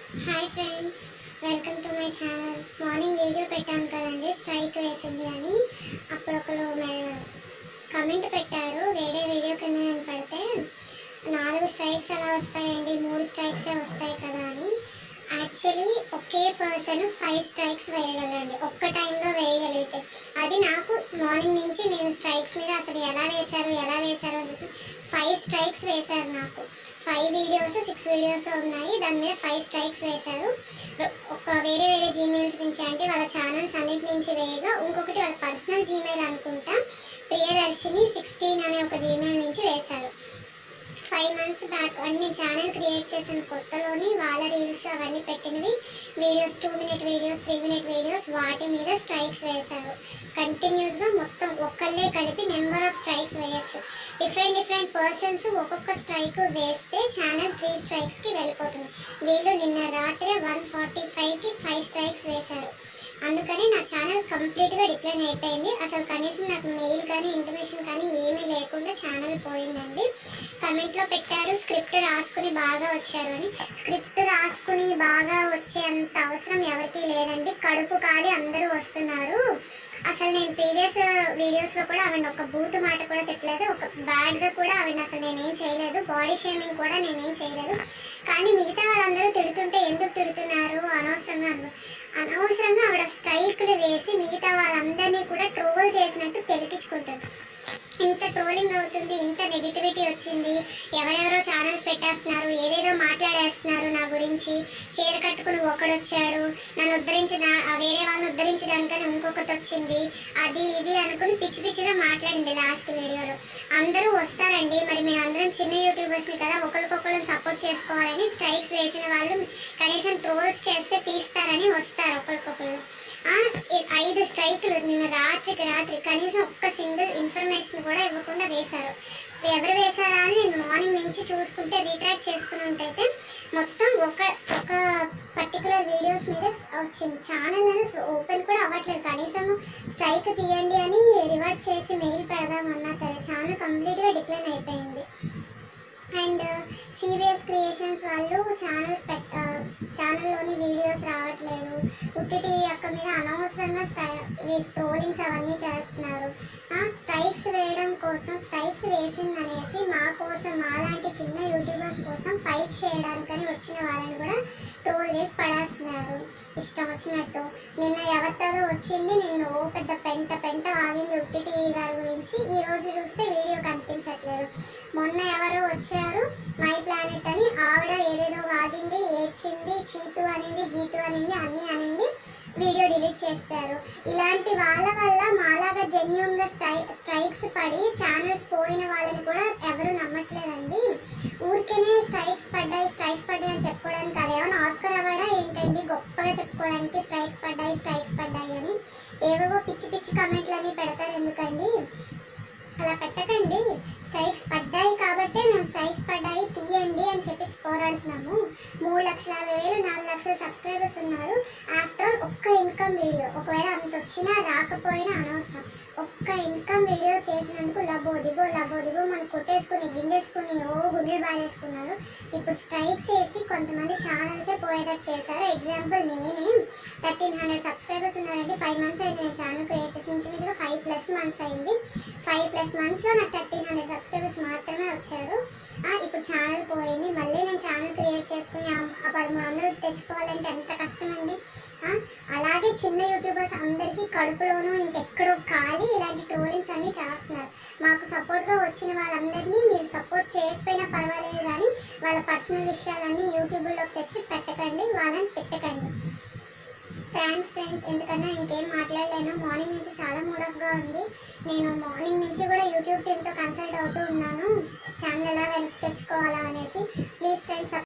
hi friends welcome to my channel morning video పెట్టాను కదండి strike వేసింది అని అప్పుడు ఒకరు కమెంట్ పెట్టారు వేరే వీడియో కింద నేను పెడితే నాలుగు స్ట్రైక్స్ ఎలా వస్తాయండి మూడు స్ట్రైక్సే వస్తాయి కదా అని యాక్చువల్లీ ఒకే పర్సన్ ఫైవ్ స్ట్రైక్స్ వేయగలరండి ఒక్క టైంలో వేయగలిగితే అది నాకు మార్నింగ్ నుంచి నేను స్ట్రైక్స్ మీద అసలు ఎలా వేశారు ఎలా వేశారు అని చూసి ఫైవ్ స్ట్రైక్స్ వేశారు నాకు ఫైవ్ వీడియోస్ సిక్స్ వీడియోస్ ఉన్నాయి దాని మీద ఫైవ్ స్ట్రైక్స్ వేశారు ఒక వేరే వేరే జీమెయిల్స్ నుంచి అంటే వాళ్ళ ఛానల్స్ అన్నిటి నుంచి వేయగా ఇంకొకటి వాళ్ళ పర్సనల్ జీమెయిల్ అనుకుంటా ప్రియదర్శిని సిక్స్టీన్ అనే ఒక జీమెయిల్ నుంచి వేశారు ఫైవ్ మంత్స్ బ్యాక్ అన్ని ఛానల్ క్రియేట్ చేసిన కొత్తలోని వాళ్ళ రీల్స్ అవన్నీ పెట్టినవి videos two minute videos three minute videos వాటి మీద స్ట్రైక్స్ వేశారు కంటిన్యూస్గా మొత్తం ఒక్కళ్ళే కలిపి నెంబర్ ఆఫ్ స్ట్రైక్స్ వేయచ్చు డిఫరెంట్ డిఫరెంట్ పర్సన్స్ ఒక్కొక్క స్ట్రైక్ వేస్తే ఛానల్ త్రీ స్ట్రైక్స్కి వెళ్ళిపోతుంది వీళ్ళు నిన్న రాత్రి వన్ ఫార్టీ ఫైవ్కి ఫైవ్ స్ట్రైక్స్ వేశారు అందుకని నా ఛానల్ కంప్లీట్గా డిక్లైన్ అయిపోయింది అసలు కనీసం నాకు మెయిల్ కానీ ఇంటిమేషన్ కానీ ఏమీ లేకుండా ఛానల్ పోయిందండి కమెంట్లో పెట్టారు స్క్రిప్ట్ రాసుకుని బాగా వచ్చారు అని స్క్రిప్ట్ రాసుకుని బాగా వచ్చేంత అవసరం ఎవరికీ లేదండి కడుపు కాలి అందరూ వస్తున్నారు అసలు నేను ప్రీవియస్ వీడియోస్లో కూడా ఆవిడ ఒక బూత్ మాట కూడా తిట్టలేదు ఒక బ్యాడ్గా కూడా ఆవిడ అసలు నేనేం చేయలేదు బాడీ షేమింగ్ కూడా నేనేం చేయలేదు కానీ మిగతా వాళ్ళందరూ తిడుతుంటే ఎందుకు తిడుతున్నారు అనవసరంగా అను- అనవసరంగా ఆవిడ స్ట్రైక్లు వేసి మిగతా వాళ్ళందరినీ కూడా ట్రోల్ చేసినట్టు తెలిపించుకుంటారు ఇంత ట్రోలింగ్ అవుతుంది ఇంత నెగిటివిటీ వచ్చింది ఎవరెవరో ఛానల్స్ పెట్టేస్తున్నారు ఏదేదో మాట్లాడేస్తున్నారు నా గురించి చీర కట్టుకుని ఒకడొచ్చాడు నన్ను ఉద్ధరించిన ఆ వేరే వాళ్ళని ఉద్ధరించడానికని ఇంకొకటి వచ్చింది అది ఇది అనుకుని పిచ్చి పిచ్చిగా మాట్లాడింది లాస్ట్ వీడియోలో అందరూ వస్తారండి మరి మేమందరం చిన్న యూట్యూబర్స్ని కదా ఒకరికొకరు సపోర్ట్ చేసుకోవాలని స్ట్రైక్స్ వేసిన వాళ్ళు కనీసం ట్రోల్స్ చేస్తే తీస్తారని వస్తారు ఒకరికొకరు ఆ, ఈ- ఐదు స్ట్రైకులు నిన్న రాత్రికి రాత్రి కనీసం ఒక్క సింగిల్ ఇన్ఫర్మేషన్ కూడా ఇవ్వకుండా వేశారు ఎవరు వేశారా అని నేను మార్నింగ్ నుంచి చూసుకుంటే రీట్రాక్ట్ చేసుకుని ఉంటైతే మొత్తం ఒక ఒక పర్టికులర్ వీడియోస్ మీద వచ్చింది ఛానల్ అనేది ఓపెన్ కూడా అవ్వట్లేదు కనీసం స్ట్రైక్ తీయండి అని రివర్ట్ చేసి మెయిల్ పెడదామన్నా సరే ఛానల్ కంప్లీట్గా డిక్లైన్ అయిపోయింది అండ్ సిబిఎస్ క్రియేషన్స్ వాళ్ళు ఛానల్స్ పెట్ట ఛానల్లోని వీడియోస్ రావట్లేదు ఉట్టి టీవీ అక్క మీద అనవసరంగా స్టై ట్రోలింగ్స్ అవన్నీ చేస్తున్నారు స్ట్రైక్స్ వేయడం కోసం స్ట్రైక్స్ వేసిందనేసి మా కోసం మాలాంటి చిన్న యూట్యూబర్స్ కోసం ఫైట్ చేయడానికని వచ్చిన వాళ్ళని కూడా ట్రోల్ చేసి పడేస్తున్నారు ఇష్టం వచ్చినట్టు నిన్న ఎవరితో వచ్చింది నిన్ను ఓ పెద్ద పెంట పెంట ఆగింది ఉట్టి టీవీ గారి గురించి ఈ రోజు చూస్తే వీడియో కనిపించట్లేదు మొన్న ఎవరో వచ్చారు మై ప్లానెట్ అని ఆవిడ ఏదేదో వాగింది ఏడ్చింది చీతు అనింది గీతు అనింది అన్నీ అనింది వీడియో డిలీట్ చేశారు ఇలాంటి వాళ్ళ వల్ల మాలాగా జెన్యున్ గా స్ట్రై స్ట్రైక్స్ పడి ఛానల్స్ పోయిన వాళ్ళని కూడా ఎవరు నమ్మట్లేదండి ఊరికేనే స్ట్రైక్స్ పడ్డాయి స్ట్రైక్స్ పడ్డాయి అని చెప్పుకోవడానికి అదేమన్నా ఆస్కర్ అవార్డా ఏంటండి గొప్పగా చెప్పుకోవడానికి స్ట్రైక్స్ పడ్డాయి స్ట్రైక్స్ పడ్డాయి అని ఏవేవో పిచ్చి పిచ్చి కామెంట్లు అని పెడతారు ఎందుకండి అలా పెట్టకండి స్ట్రైక్స్ పడ్డాయి కాబట్టే మేము స్ట్రైక్స్ పడ్డాయి తీయండి అని చెప్పి పోరాడుతున్నాము మూడు లక్షల యాభై వేలు నాలుగు లక్షల సబ్స్క్రైబర్స్ ఉన్నారు ఆఫ్టర్ ఆల్ ఒక్క ఇన్కమ్ వీడియో ఒకవేళ అంత వచ్చినా రాకపోయినా అనవసరం ఒక్క ఇన్కమ్ వీడియో చేసినందుకు లబో దిబో లబో దిబో మనం కొట్టేసుకుని గిండేసుకుని ఓ గుండెలు బాగేసుకున్నారు ఇప్పుడు స్ట్రైక్స్ వేసి కొంతమంది ఛానల్సే పోయేటట్టు చేశారు ఎగ్జాంపుల్ నేనే థర్టీన్ హండ్రెడ్ సబ్స్క్రైబర్స్ ఉన్నారండి ఫైవ్ మంత్స్ అయింది నేను ఛానల్ క్రియేట్ చేసి ఇంచుమించుగా ఫైవ్ ప్లస్ మంత్స్ అయింది ఫైవ్ ప్లస్ మంత్స్లో నాకు థర్టీన్ హండ్రెడ్ సబ్స్క్రైబర్స్ మాత్రమే వచ్చారు ఆ, ఇప్పుడు ఛానల్ పోయింది మళ్ళీ నేను ఛానల్ క్రియేట్ చేసుకుని ఆ- ఆ పదమూడు వందలు తెచ్చుకోవాలంటే ఎంత కష్టమండి ఆ, అలాగే చిన్న యూట్యూబర్స్ అందరికీ కడుపులోనూ ఇంకెక్కడో ఖాళీ ఇలాంటి ట్రోలింగ్స్ అన్నీ చేస్తున్నారు మాకు సపోర్ట్గా వచ్చిన వాళ్ళందరినీ మీరు సపోర్ట్ చేయకపోయినా పర్వాలేదు కానీ వాళ్ళ పర్సనల్ విషయాలన్నీ యూట్యూబ్లోకి తెచ్చి పెట్టకండి వాళ్ళని తిట్టకండి థ్యాంక్స్ ఫ్రెండ్స్ ఎందుకన్నా ఇంకేం మాట్లాడలేను మార్నింగ్ నుంచి చాలా మూడ్ ఆఫ్గా ఉంది నేను మార్నింగ్ నుంచి కూడా యూట్యూబ్ టీమ్తో కన్సల్ట్ అవుతూ ఉన్నాను ఛానల్ ఎలా వెనక్కి తెచ్చుకోవాలా అనేసి ప్లీజ్ ఫ్రెండ్స్